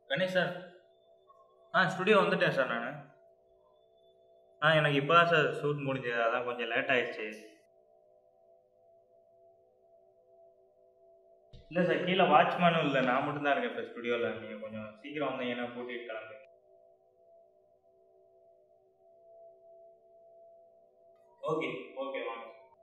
Ganesh sir ஆ studio வந்துட்டேன் sir நான் ஆ எனக்கு இப்போ தான் சார் ஷூட் முடிஞ்சது அதான் கொஞ்சம் லேட் ஆயிடுச்சு இல்லை சார் கீழே வாட்ச்மேனும் இல்லை நான் மட்டும்தான் இருக்கேன் இப்போ ஸ்டுடியோவில் நீங்கள் கொஞ்சம் சீக்கிரம் வந்தீங்கன்னா கூட்டிகிட்டு கிளம்பு ஓகே ஓகே வாங்க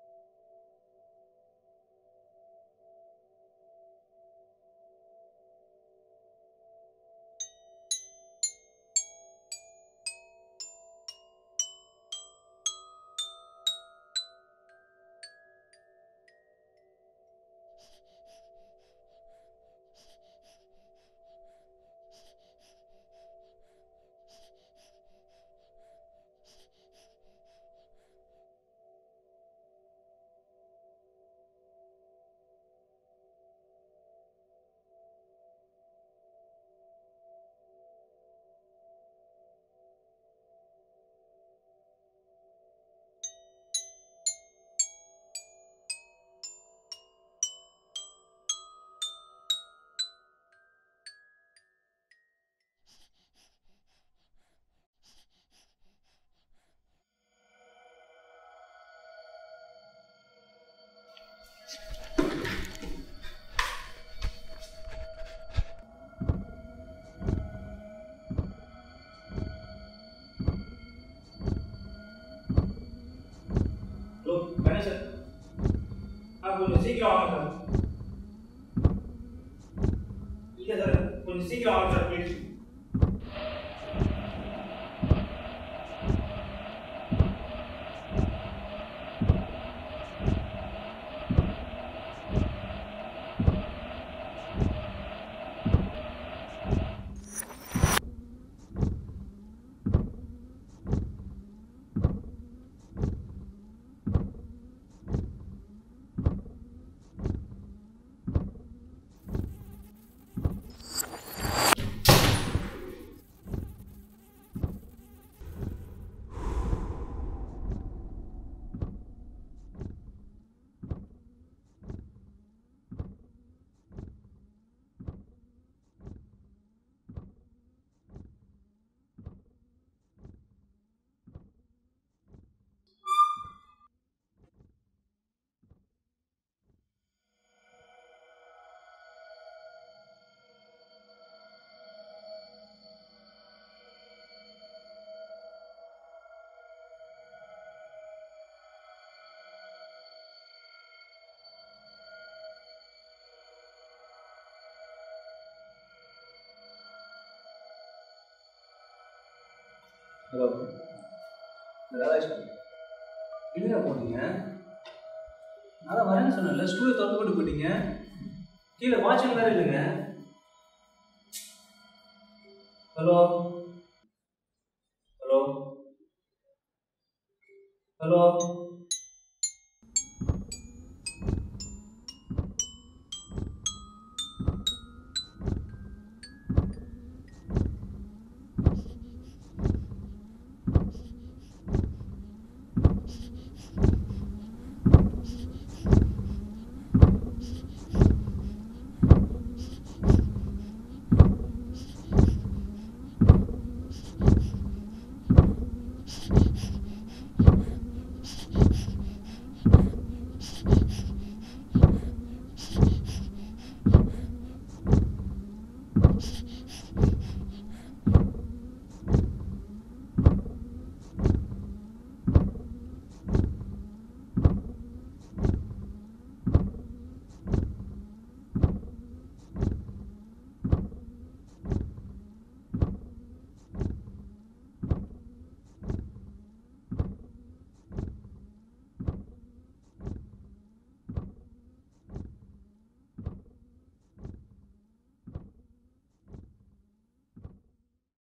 ஹலோ கணேஷ் சார் ஆ கொஞ்சம் சீக்கிரம் வாங்க சார் இல்லை சார் கொஞ்சம் சீக்கிரம் வாங்க சார் ப்ளீஸ் ஹலோ ராதாகிருஷ்ணன் எங்கடா போனீங்க நான் தான் வரேன்னு சொன்னேன்ல ஸ்டூடியோ திறந்து போட்டு போயிட்டீங்க கீழே வாட்ச்மேன் வேற இல்லைங்க ஹலோ ஹலோ ஹலோ